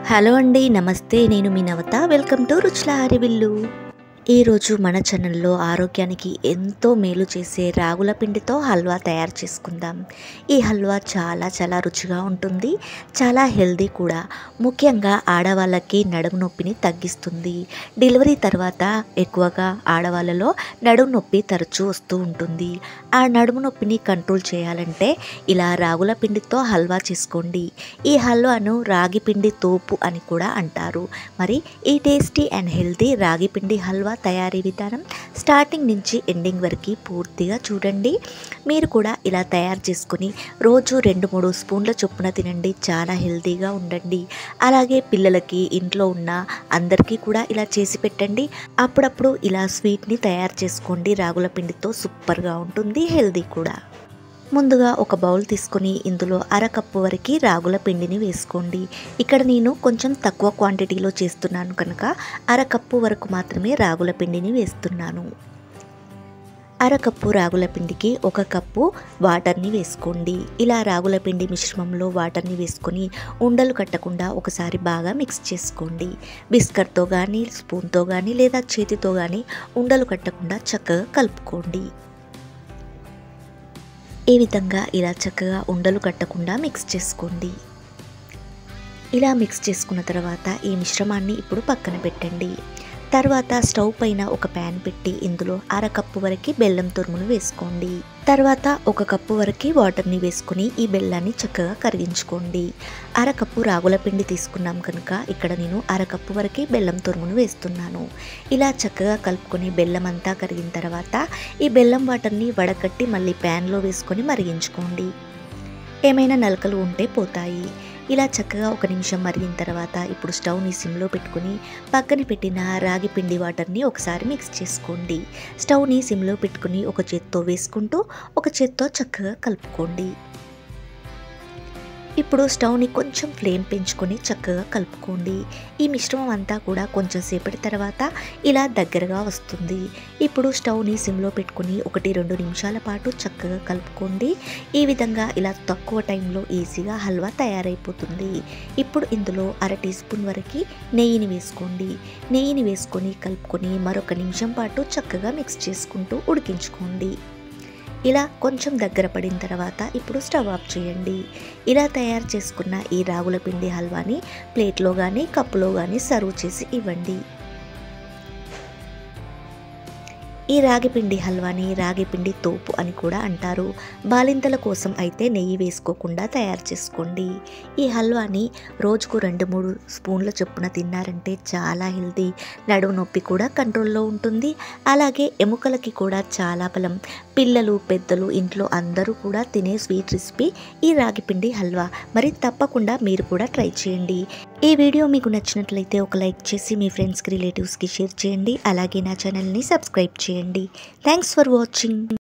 hello అండి నమస్తే నేను మీ నవత వెల్కమ్ టు రుచుల హరివిల్లు ఈరోజు మన ఛానల్లో ఆరోగ్యానికి ఎంతో మేలు చేసే రాగుల పిండితో హల్వా తయారు చేసుకుందాం ఈ హల్వా చాలా చాలా రుచిగా ఉంటుంది చాలా హెల్దీ కూడా ముఖ్యంగా ఆడవాళ్ళకి నడుము నొప్పిని తగ్గిస్తుంది డెలివరీ తర్వాత ఎక్కువగా ఆడవాళ్ళలో నడుము నొప్పి తరచూ వస్తూ ఉంటుంది ఆ నడుము నొప్పిని కంట్రోల్ చేయాలంటే ఇలా రాగుల పిండితో హల్వా చేసుకోండి ఈ హల్వాను రాగి పిండి తోపు అని కూడా అంటారు మరి ఈ టేస్టీ అండ్ హెల్తీ రాగి పిండి హల్వా తయారీ విధానం స్టార్టింగ్ నుంచి ఎండింగ్ వరకు పూర్తిగా చూడండి మీరు కూడా ఇలా తయారు చేసుకుని రోజు రెండు మూడు స్పూన్ల చొప్పున తినండి చాలా హెల్తీగా ఉండండి అలాగే పిల్లలకి ఇంట్లో ఉన్న అందరికీ కూడా ఇలా చేసి పెట్టండి అప్పుడప్పుడు ఇలా స్వీట్ని తయారు చేసుకోండి రాగుల పిండితో సూపర్గా ఉంటుంది హెల్తీ కూడా ముందుగా ఒక బౌల్ తీసుకొని ఇందులో అరకప్పు వరకు రాగుల పిండిని వేసుకోండి ఇక్కడ నేను కొంచెం తక్కువ క్వాంటిటీలో చేస్తున్నాను కనుక అరకప్పు వరకు మాత్రమే రాగుల పిండిని వేస్తున్నాను అరకప్పు రాగుల పిండికి ఒక కప్పు వాటర్ని వేసుకోండి ఇలా రాగుల పిండి మిశ్రమంలో వాటర్ని వేసుకొని ఉండలు కట్టకుండా ఒకసారి బాగా మిక్స్ చేసుకోండి బిస్కట్తో కానీ స్పూన్తో కానీ లేదా చేతితో కానీ ఉండలు కట్టకుండా చక్కగా కలుపుకోండి ఈ విధంగా ఇలా చక్కగా ఉండలు కట్టకుండా మిక్స్ చేసుకోండి ఇలా మిక్స్ చేసుకున్న తర్వాత ఈ మిశ్రమాన్ని ఇప్పుడు పక్కన పెట్టండి తర్వాత స్టవ్ పైన ఒక ప్యాన్ పెట్టి ఇందులో అర కప్పు వరకు బెల్లం తురుమును వేసుకోండి తర్వాత ఒక కప్పు వరకు వాటర్ని వేసుకుని ఈ బెల్లాన్ని చక్కగా కరిగించుకోండి అరకప్పు రాగుల పిండి తీసుకున్నాం కనుక ఇక్కడ నేను అరకప్పు వరకు బెల్లం తురుమును వేస్తున్నాను ఇలా చక్కగా కలుపుకొని బెల్లం అంతా కరిగిన తర్వాత ఈ బెల్లం వాటర్ని వడకట్టి మళ్ళీ ప్యాన్లో వేసుకొని మరిగించుకోండి ఏమైనా నలకలు ఉంటే పోతాయి ఇలా చక్కగా ఒక నిమిషం మరిగిన తర్వాత ఇప్పుడు స్టవ్ని సిమ్లో పెట్టుకుని పక్కన పెట్టిన రాగి పిండి వాటర్ని ఒకసారి మిక్స్ చేసుకోండి స్టవ్ని సిమ్లో పెట్టుకుని ఒక చేత్తో వేసుకుంటూ ఒక చేత్తో చక్కగా కలుపుకోండి ఇప్పుడు స్టవ్ని కొంచెం ఫ్లేమ్ పెంచుకొని చక్కగా కలుపుకోండి ఈ మిశ్రమం అంతా కూడా కొంచెం సేపటి తర్వాత ఇలా దగ్గరగా వస్తుంది ఇప్పుడు స్టవ్ని సిమ్లో పెట్టుకుని ఒకటి రెండు నిమిషాల పాటు చక్కగా కలుపుకోండి ఈ విధంగా ఇలా తక్కువ టైంలో ఈజీగా హల్వా తయారైపోతుంది ఇప్పుడు ఇందులో అర టీ స్పూన్ వరకు నెయ్యిని వేసుకోండి నెయ్యిని వేసుకొని కలుపుకొని మరొక నిమిషం పాటు చక్కగా మిక్స్ చేసుకుంటూ ఉడికించుకోండి ఇలా కొంచెం దగ్గర పడిన తర్వాత ఇప్పుడు స్టవ్ ఆఫ్ చేయండి ఇలా తయారు చేసుకున్న ఈ రాగుల పిండి హల్వాని ప్లేట్లో కానీ కప్పులో కానీ సర్వ్ చేసి ఇవ్వండి ఈ రాగిపిండి హల్వాని రాగిపిండి తోపు అని కూడా అంటారు బాలింతల కోసం అయితే నెయ్యి వేసుకోకుండా తయారు చేసుకోండి ఈ హల్వాని రోజుకు రెండు మూడు స్పూన్ల చొప్పున తిన్నారంటే చాలా హెల్తీ నడుము నొప్పి కూడా కంట్రోల్లో ఉంటుంది అలాగే ఎముకలకి కూడా చాలా బలం పిల్లలు పెద్దలు ఇంట్లో అందరూ కూడా తినే స్వీట్ రెసిపీ ఈ రాగిపిండి హల్వా మరి తప్పకుండా మీరు కూడా ట్రై చేయండి ఈ వీడియో మీకు నచ్చినట్లయితే ఒక లైక్ చేసి మీ ఫ్రెండ్స్కి రిలేటివ్స్కి షేర్ చేయండి అలాగే నా ఛానల్ని సబ్స్క్రైబ్ చేయండి థ్యాంక్స్ ఫర్ వాచింగ్